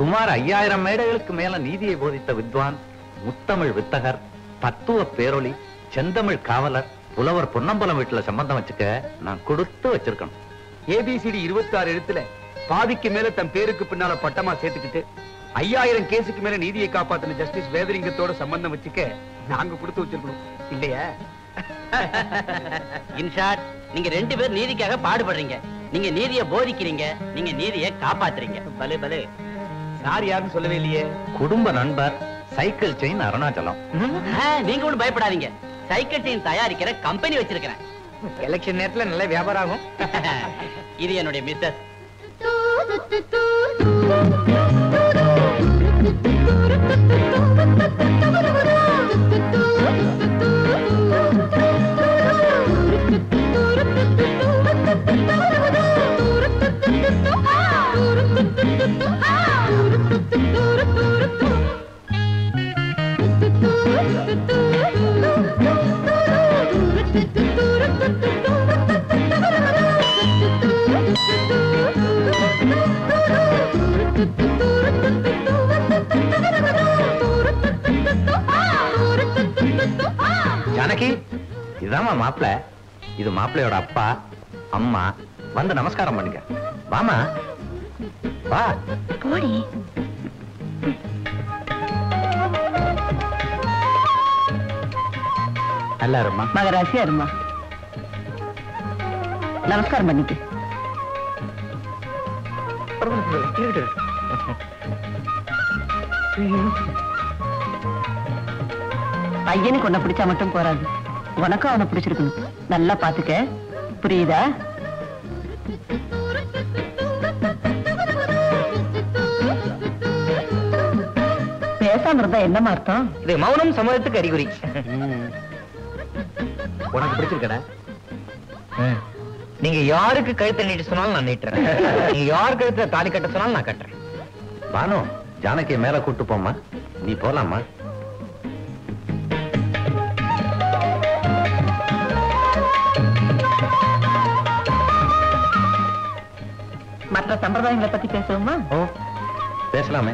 சுமார் ஐயாயிரம் மேடைகளுக்கு மேல நீதியை போதித்த வித்வான் முத்தமிழ் வித்தகர் தத்துவ பேரொளி செந்தமிழ் காவலர் புலவர் பொன்னம்பலம் வீட்டுல சம்பந்தம் வச்சுக்க நான் கொடுத்து வச்சிருக்கணும் ஏபிசிடி இருபத்தி ஆறு எழுத்துல பாதிக்கு மேல தன் பேருக்கு பின்னால பட்டமா சேர்த்துக்கிட்டு ஐயாயிரம் கேஸுக்கு மேல நீதியை காப்பாத்தின ஜஸ்டிஸ் வேதலிங்கத்தோட சம்பந்தம் வச்சுக்க நாங்க கொடுத்து வச்சிருக்கணும் இல்லையா இன்ஷாட் நீங்க ரெண்டு பேர் நீதிக்காக பாடுபடுறீங்க நீங்க நீதியை போதிக்கிறீங்க நீங்க நீதியை காப்பாத்துறீங்க பலே பலே சார் யாருன்னு சொல்லவே இல்லையே குடும்ப நண்பர் சைக்கிள் செயின் அருணாச்சலம் ஆ, நீங்க ஒண்ணும் பயப்படாதீங்க சைக்கிள் செயின் தயாரிக்கிற கம்பெனி வச்சிருக்கிறேன் எலெக்ஷன் நேரத்துல நல்ல வியாபாரம் ஆகும் இது என்னுடைய மிஸ்ஸஸ் ஜானகி இதுதாம்மா மாப்பிள இது மாப்பிள்ளையோட அப்பா அம்மா வந்து நமஸ்காரம் பண்ணுங்க வாமா வா போடி நல்லா இருமா மகராசியா இருமா நமஸ்காரம் பண்ணிக்கு பையனுக்கு உன்னை பிடிச்சா மட்டும் போறாது உனக்கும் அவனை பிடிச்சிருக்கணும் நல்லா பாத்துக்க புரியுதா பேசாம இருந்தா என்னமா அர்த்தம் இது மௌனம் சம்மதத்துக்கு அறிகுறி உனக்கு பிடிச்சிருக்கடா நீங்க யாருக்கு கழுத்தை நீட்ட சொன்னாலும் நான் நீட்டுறேன் நீங்க யார் கழுத்துல தாலி கட்ட சொன்னாலும் நான் கட்டுறேன் பானு ஜானகியை மேல கூட்டு போம்மா நீ போலாமா மற்ற சம்பிரதாயங்களை பத்தி பேசுவோமா ஓ பேசலாமே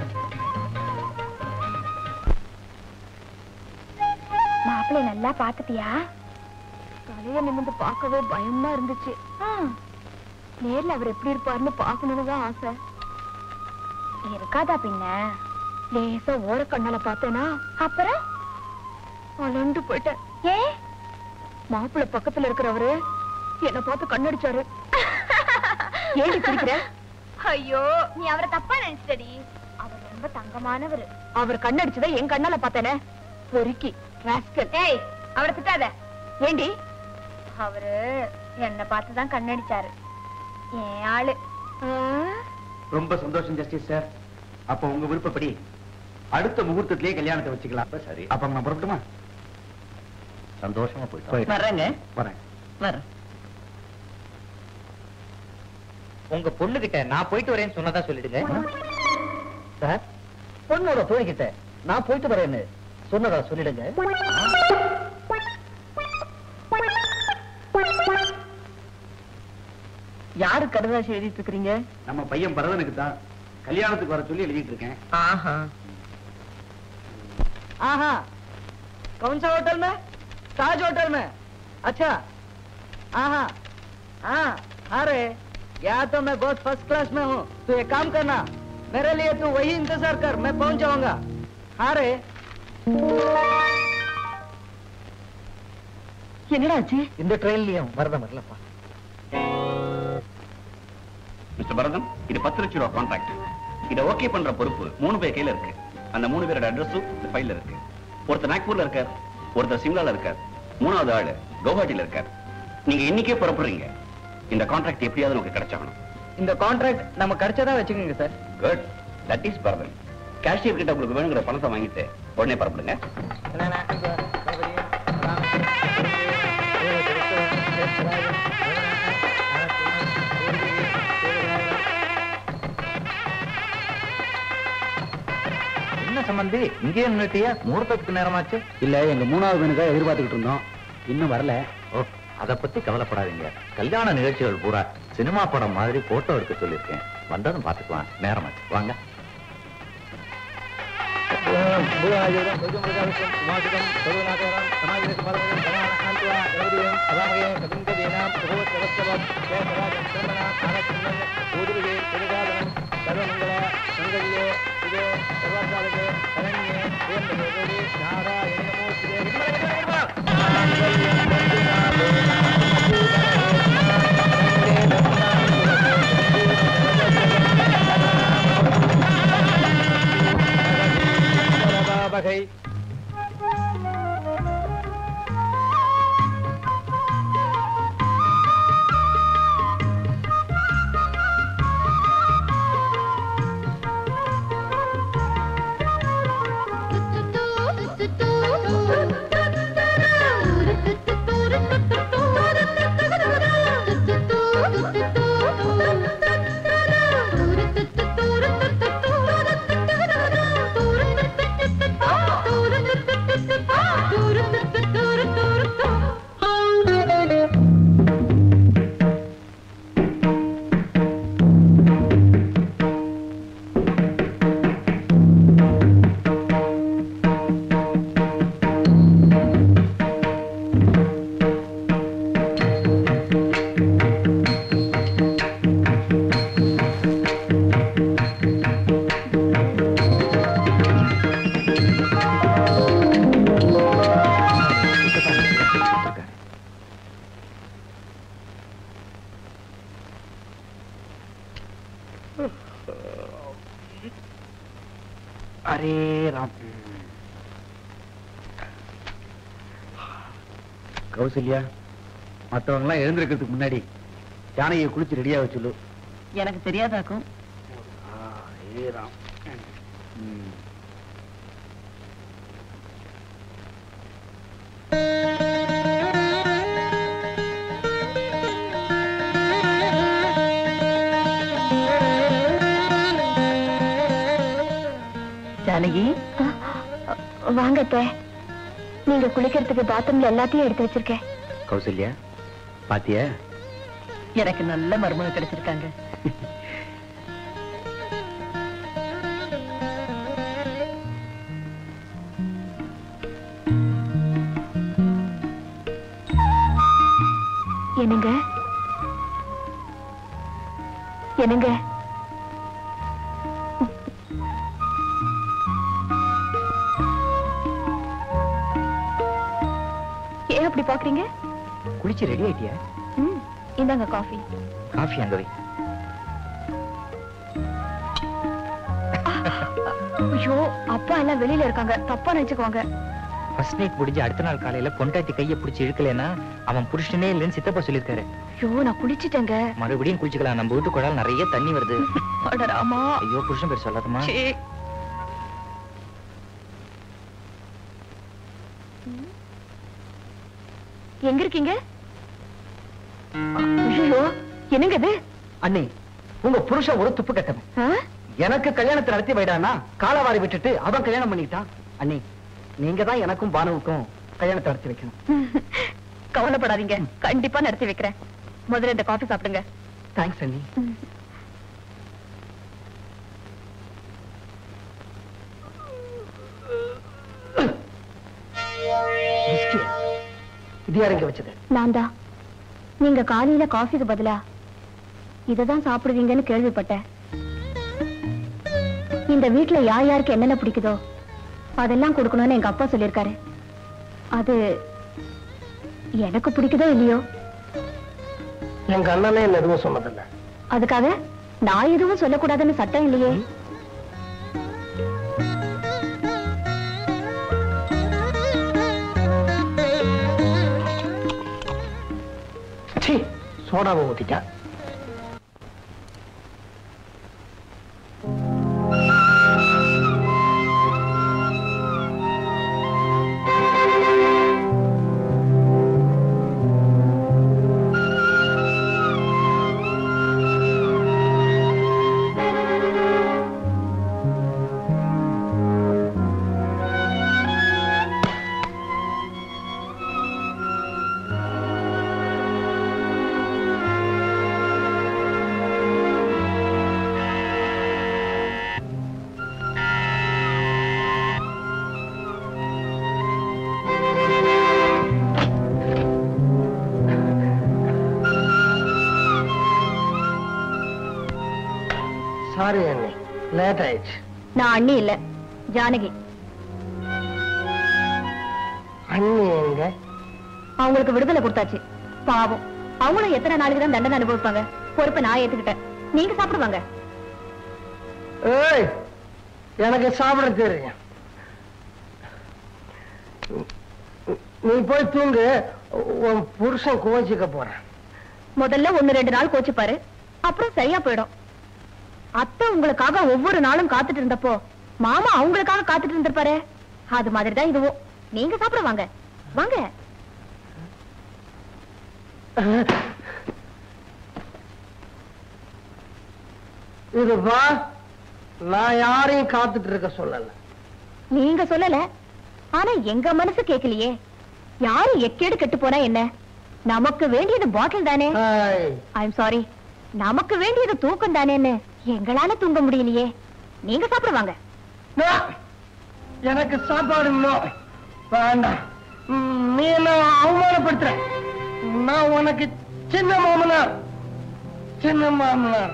மாப்பிள்ளை நல்லா பாத்துட்டியா தலைய நிமிந்து பார்க்கவே பயமா இருந்துச்சு நேர்ல அவர் எப்படி இருப்பாருன்னு பாக்கணும்னு தான் ஆசை இருக்காதா பின்ன லேசா ஓர கண்ணால பார்த்தேனா அப்புறம் அலண்டு போயிட்டேன் ஏ மாப்பிள்ளை பக்கத்துல இருக்கிறவரு என்ன பார்த்து கண்ணடிச்சாரு ஏடி சிரிக்கிற ஐயோ நீ அவரை தப்பா நினைச்சிட்டடி அவர் ரொம்ப தங்கமானவர் அவர் கண்ணடிச்சதை என் கண்ணால பார்த்தேனே பொறுக்கி ராஸ்கல் ஏய் அவரை திட்டாத ஏண்டி அவரு என்ன பார்த்து தான் கண்ணடிச்சாரு என் ஆளு ரொம்ப சந்தோஷம் ஜஸ்டிஸ் சார் அப்ப உங்க விருப்பப்படி அடுத்த முகூர்த்தத்திலேயே கல்யாணத்தை வச்சுக்கலாம் சரி அப்ப நான் புறப்பட்டுமா சந்தோஷமா போயிட்டு போயிட்டு. வர்றேங்க வரேன் வர்றேன் உங்க பொண்ணு கிட்ட நான் போயிட்டு வரேன்னு சொன்னதா சொல்லிடுங்க சார் பொண்ணோட தோழி கிட்ட நான் போயிட்டு வரேன்னு சொன்னதா சொல்லிடுங்க யாரு கடுதாசி எழுதிட்டு இருக்கிறீங்க நம்ம பையன் பரதனுக்கு தான் கல்யாணத்துக்கு வர சொல்லி எழுதிட்டு இருக்கேன் ஆஹா आहा कौन सा होटल में ताज होटल में अच्छा आहा हाँ अरे या तो मैं बहुत फर्स्ट क्लास में हूँ तू एक काम करना मेरे लिए तू वही इंतजार कर मैं पहुंच जाऊंगा हाँ रे என்னடா ஆச்சு இந்த ட்ரெயின்லயும் வரதம் வரலப்பா மிஸ்டர் பரதன் இது பத்து லட்சம் ரூபாய் கான்ட்ராக்ட் இதை ஓகே பண்ற பொறுப்பு மூணு பேர் கையில இருக்கு அந்த மூணு பேரோட அட்ரஸும் இந்த ஃபைல்ல இருக்கு ஒருத்தர் நாக்பூர்ல இருக்கார் ஒருத்தர் சிம்லால இருக்கார் மூணாவது ஆளு கவுஹாட்டில இருக்கார் நீங்க இன்னைக்கே புறப்படுறீங்க இந்த கான்ட்ராக்ட் எப்படியாவது உங்களுக்கு கிடைச்சாகணும் இந்த கான்ட்ராக்ட் நம்ம கிடைச்சதா வச்சுக்கோங்க sir good that is Bharathan cashier கிட்ட உங்களுக்கு வேணுங்கிற பணத்தை வாங்கிட்டு உடனே புறப்படுங்க என்ன சம்பந்தி இங்கேயே நின்னுட்டியா முகூர்த்தத்துக்கு நேரமாச்சு இல்ல எங்க மூணாவது மனுக்காக எதிர்பார்த்துக்கிட்டு இருந்தோம் இன்னும் வரல ஓ அத பத்தி கவலைப்படாதீங்க கல்யாண நிகழ்ச்சிகள் பூரா சினிமா படம் மாதிரி போட்டோ எடுக்க சொல்லியிருக்கேன் வந்ததும் பாத்துக்கலாம் நேரமாச்சு வாங்க வகை அரே ராம் கௌசல்யா மற்றவங்க எல்லாம் எழுந்திருக்கிறதுக்கு முன்னாடி யானையை குளிச்சு ரெடியா வச்சுள்ளு எனக்கு தெரியாதாக்கும் ஏ ராம் ம். ஜானகி வாங்க அத்தை நீங்க குளிக்கிறதுக்கு பாத்ரூம்ல எல்லாத்தையும் எடுத்து வச்சிருக்கேன் கௌசல்யா பாத்தியா எனக்கு நல்ல மருமக கிடைச்சிருக்காங்க என்னங்க என்னங்க ஏன் அப்படி பாக்குறீங்க குளிச்சு ரெடி ஆயிட்டியா ம் இந்தாங்க காஃபி காஃபி அங்க வை ஐயோ அப்பா எல்லாம் வெளியில இருக்காங்க தப்பா நினைச்சுக்குவாங்க ஃபர்ஸ்ட் நைட் முடிஞ்சு அடுத்த நாள் காலையில பொண்டாட்டி கையை பிடிச்சி இழுக்கலைன்னா அவன் புருஷனே இல்லைன்னு சித்தப்பா சொல்லியிருக்காரு ஐயோ நான் குளிச்சிட்டேங்க மறுபடியும் குளிச்சுக்கலாம் நம்ம வீட்டு குழால் நிறைய தண்ணி வருது அட ராமா ஐயோ புருஷன் பேர் சொல்லாதமா சீ. எங்க இருக்கீங்க ஐயோ என்னங்க இது அண்ணி உங்க புருஷன் ஒரு துப்பு கட்டவன் ஆ? எனக்கு கல்யாணத்தை நடத்தி வைடானா காலவாரி விட்டுட்டு அவன் கல்யாணம் பண்ணிக்கிட்டான் அண்ணி நீங்க தான் எனக்கும் பானுவுக்கும் கல்யாணத்தை நடத்தி வைக்கணும் கவலைப்படாதீங்க கண்டிப்பா நடத்தி வைக்கிறேன் முதல்ல இந்த காஃபி சாப்பிடுங்க தேங்க்ஸ் அண்ணி பிஸ்கி. இது யார் இங்க வச்சது நான் தான் நீங்க காலையில காஃபிக்கு பதிலா இததான் சாப்பிடுவீங்கன்னு கேள்விப்பட்டேன் இந்த வீட்ல யார் யாருக்கு என்னென்ன பிடிக்குதோ அதெல்லாம் கொடுக்கணும்னு எங்க அப்பா சொல்லியிருக்காரு அது எனக்கு பிடிக்குதோ இல்லையோ எங்க அண்ணனே என்ன எதுவும் சொன்னதில்ல அதுக்காக நான் எதுவும் சொல்லக்கூடாதுன்னு சட்டம் இல்லையே சீ சோடாவை ஊத்திட்டா சாரி அண்ணி லேட் ஆயிடுச்சு நான் அண்ணி இல்ல ஜானகி அண்ணி எங்க அவங்களுக்கு விடுதலை கொடுத்தாச்சு பாவம் அவங்களும் எத்தனை நாளைக்கு தான் தண்டனை அனுபவிப்பாங்க பொறுப்பை நான் ஏத்துக்கிட்டேன் நீங்க சாப்பிடுவாங்க ஏய் எனக்கு சாப்பிட தெரியும் நீ போய் தூங்கு உன் புருஷன் கோச்சிக்க போறேன் முதல்ல ஒண்ணு ரெண்டு நாள் கோச்சுப்பாரு அப்புறம் சரியா போயிடும் அத்தை உங்களுக்காக ஒவ்வொரு நாளும் காத்துட்டு இருந்தப்போ மாமா அவங்களுக்காக காத்துட்டு இருந்திருப்பாரு அது மாதிரிதான் இதுவும் நீங்க சாப்பிட வாங்க வாங்க இதுப்பா நான் யாரையும் காத்துட்டு இருக்க சொல்லல நீங்க சொல்லல ஆனா எங்க மனசு கேட்கலையே யாரு எக்கேடு கெட்டு போனா என்ன நமக்கு வேண்டியது பாட்டில் தானே ஹாய். ஐம் சாரி நமக்கு வேண்டியது தூக்கம் தானேன்னு எங்களால தூங்க முடியலையே நீங்க சாப்பிடுவாங்க நோ. எனக்கு சாப்பாடு இன்னும் வேண்டாம் ம், நீ என்ன அவமானப்படுத்துற நான் உனக்கு சின்ன மாமனார் சின்ன மாமனார்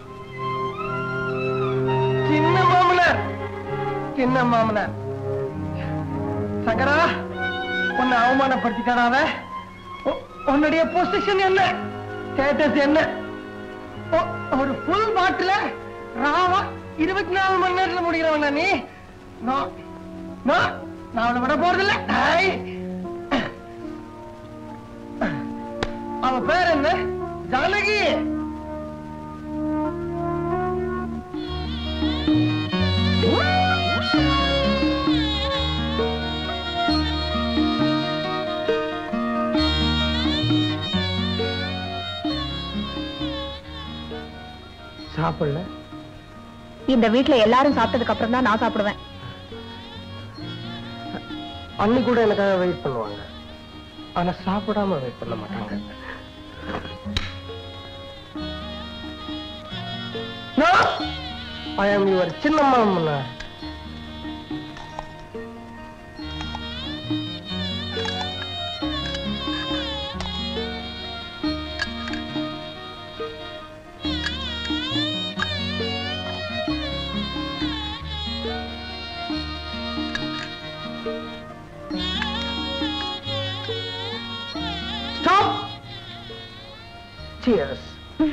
சின்ன மாமனார் சின்ன மாமனார் சங்கரா உன்னை அவமானப்படுத்திட்டாராவ உன்னுடைய பொசிஷன் என்ன ஸ்டேட்டஸ் என்ன ஒ- ஒரு ஃபுல் பாட்டில ராவா இருபத்தி நாலு மணி நேரத்துல முடிக்கிறவனா நீ நோ நோ நான் அவனை விட போறதில்ல ஐ. அவ பேர் என்ன ஜானகி சாப்பிடல இந்த வீட்ல எல்லாரும் சாப்பிட்டதுக்கு அப்புறம் தான் நான் சாப்பிடுவேன் அன்னி கூட எனக்காக வெயிட் பண்ணுவாங்க ஆனா சாப்பிடாம வெயிட் பண்ண மாட்டாங்க ஐ ஆம் யுவர் சின்ன மாமனா ஸ்டாப் சியர்ஸ்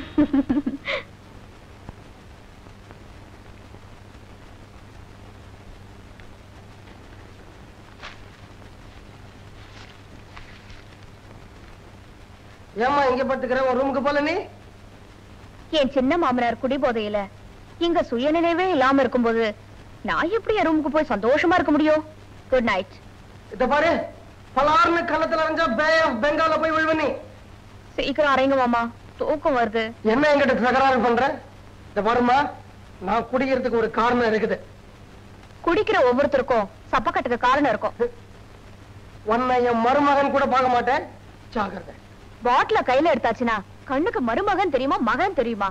ஏமா இங்க படுத்துக்கிற ஒரு ரூமுக்கு போல நீ என் சின்ன மாமனார் குடிபோதையில இங்க சுயநினைவே இல்லாம இருக்கும்போது நான் எப்படி என் ரூமுக்கு போய் சந்தோஷமா இருக்க முடியும் குட் நைட் இத பாரு பலார்னு கள்ளத்துல அரைஞ்சா பே ஆஃப் பெங்கால போய் விழுவ நீ சீக்கிரம் அறைங்க மாமா தூக்கம் வருது என்ன என்கிட்ட தகராறு பண்ற இத பாருமா நான் குடிக்கிறதுக்கு ஒரு காரணம் இருக்குது குடிக்கிற ஒவ்வொருத்தருக்கும் சப்பக்கட்டுக்கு காரணம் இருக்கும் உன்னை என் மருமகன் கூட பார்க்க மாட்டேன் ஜாகிரதை பாட்டில கையில எடுத்தாச்சுன்னா கண்ணுக்கு மருமகன் தெரியுமா மகன் தெரியுமா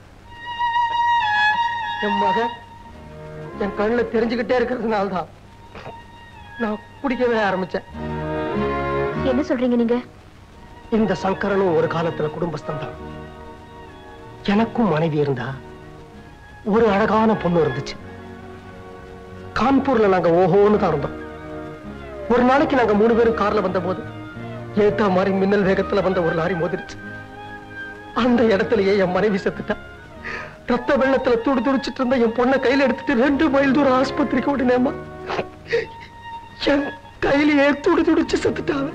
என் மகன் என் கண்ணுல தெரிஞ்சுக்கிட்டே இருக்கிறதுனால தான் நான் குடிக்கவே ஆரம்பிச்சேன் என்ன சொல்றீங்க நீங்க இந்த சங்கரனும் ஒரு காலத்துல குடும்பஸ்தன் தான் எனக்கும் மனைவி இருந்தா ஒரு அழகான பொண்ணு இருந்துச்சு கான்பூர்ல நாங்க ஓஹோன்னு தான் இருந்தோம் ஒரு நாளைக்கு நாங்க மூணு பேரும் கார்ல வந்த போது ஏத்தா மாதிரி மின்னல் வேகத்துல வந்த ஒரு லாரி மோதிருச்சு அந்த இடத்துலயே என் மனைவி செத்துட்டா ரத்த வெள்ளத்துல துடி துடிச்சிட்டு இருந்த என் பொண்ணை கையில எடுத்துட்டு ரெண்டு மைல் தூரம் ஆஸ்பத்திரிக்கு ஓடினேம்மா என் கையிலேயே துடி துடிச்சு செத்துட்டாங்க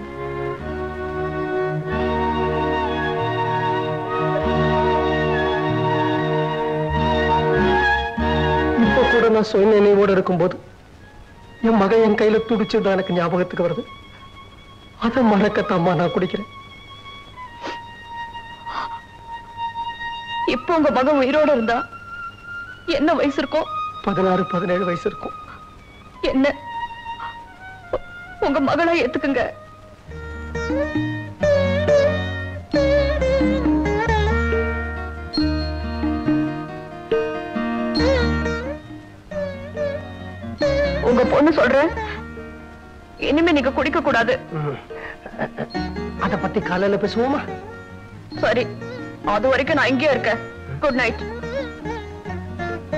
இப்ப கூட நான் சுய நினைவோட இருக்கும்போது என் மகன் என் கையில துடிச்சது எனக்கு ஞாபகத்துக்கு வருது அதை மறக்கத்தாம்மா நான் குடிக்கிறேன் இப்போ உங்க மகன் உயிரோட இருந்தா என்ன வயசு இருக்கும் பதினாறு பதினேழு வயசு இருக்கும் என்ன உ- உங்க மகளை ஏத்துக்குங்க உங்க பொண்ணு சொல்றேன் இனிமே நீங்க குடிக்க கூடாது ம். அத பத்தி காலையில பேசுவோமா சரி அது வரைக்கும் நான் இங்கேயே இருக்கேன் குட் நைட்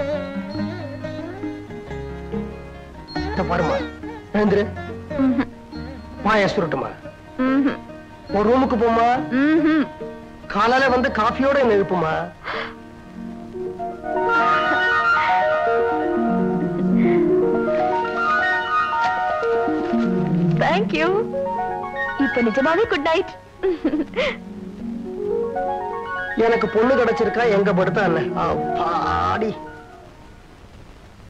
இந்த பாருமா எழுந்துரு ம்ஹும். வாய சுருட்டுமா ம்ஹும். ஒரு ரூமுக்கு போமா ம்ஹும். காலையில வந்து காஃபியோட என்ன எழுப்புமா Thank you. இப்ப நிஜமாவே குட் நைட் எனக்கு பொண்ணு கிடைச்சிருக்கா எங்க படுத்தா என்ன அப்பாடி